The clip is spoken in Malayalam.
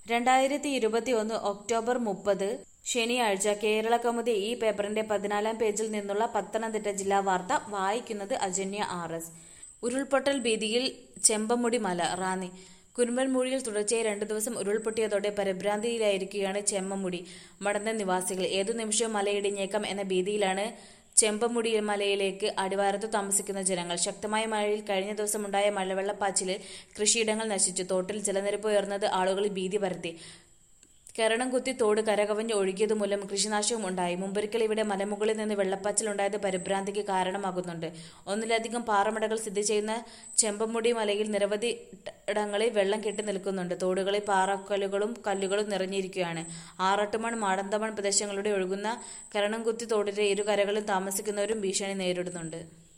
രണ്ടായിരത്തി ഇരുപത്തി ഒന്ന് ഒക്ടോബർ മുപ്പത് ശനിയാഴ്ച കേരള കൗമുദി ഈ പേപ്പറിന്റെ പതിനാലാം പേജിൽ നിന്നുള്ള പത്തനംതിട്ട ജില്ലാ വാർത്ത വായിക്കുന്നത് അജന്യ ആർ എസ് ഉരുൾപൊട്ടൽ ഭീതിയിൽ ചെമ്പമുടി മല റാന്നി കുരുമ്പൻമൂഴിയിൽ തുടർച്ചയായി രണ്ടു ദിവസം ഉരുൾപൊട്ടിയതോടെ പരിഭ്രാന്തിയിലായിരിക്കുകയാണ് ചെമ്മമുടി മടന്ന നിവാസികൾ ഏതു നിമിഷവും മലയിടിഞ്ഞേക്കാം എന്ന ഭീതിയിലാണ് ചെമ്പമുടി മലയിലേക്ക് അടിവാരത്ത് താമസിക്കുന്ന ജനങ്ങൾ ശക്തമായ മഴയിൽ കഴിഞ്ഞ ദിവസമുണ്ടായ മലവെള്ളപ്പാച്ചിലിൽ കൃഷിയിടങ്ങൾ നശിച്ചു തോട്ടിൽ ജലനിരപ്പ് ഉയർന്നത് ആളുകളിൽ ഭീതി പരത്തി കരണം കുത്തി തോട് കരകവഞ്ഞ് ഒഴുകിയത് മൂലം കൃഷിനാശവും ഉണ്ടായി മുമ്പൊരിക്കൽ ഇവിടെ മലമുകളിൽ നിന്ന് വെള്ളപ്പാച്ചിലുണ്ടായത് പരിഭ്രാന്തിക്ക് കാരണമാകുന്നുണ്ട് ഒന്നിലധികം പാറമടകൾ സ്ഥിതി ചെയ്യുന്ന ചെമ്പമുടി മലയിൽ നിരവധി ഇടങ്ങളിൽ വെള്ളം കെട്ടി നിൽക്കുന്നുണ്ട് തോടുകളിൽ പാറക്കല്ലുകളും കല്ലുകളും നിറഞ്ഞിരിക്കുകയാണ് ആറട്ടുമൺ മാടന്തമൺ പ്രദേശങ്ങളുടെ ഒഴുകുന്ന കരണംകുത്തി തോടിന്റെ ഇരുകരകളിൽ താമസിക്കുന്നവരും ഭീഷണി നേരിടുന്നുണ്ട്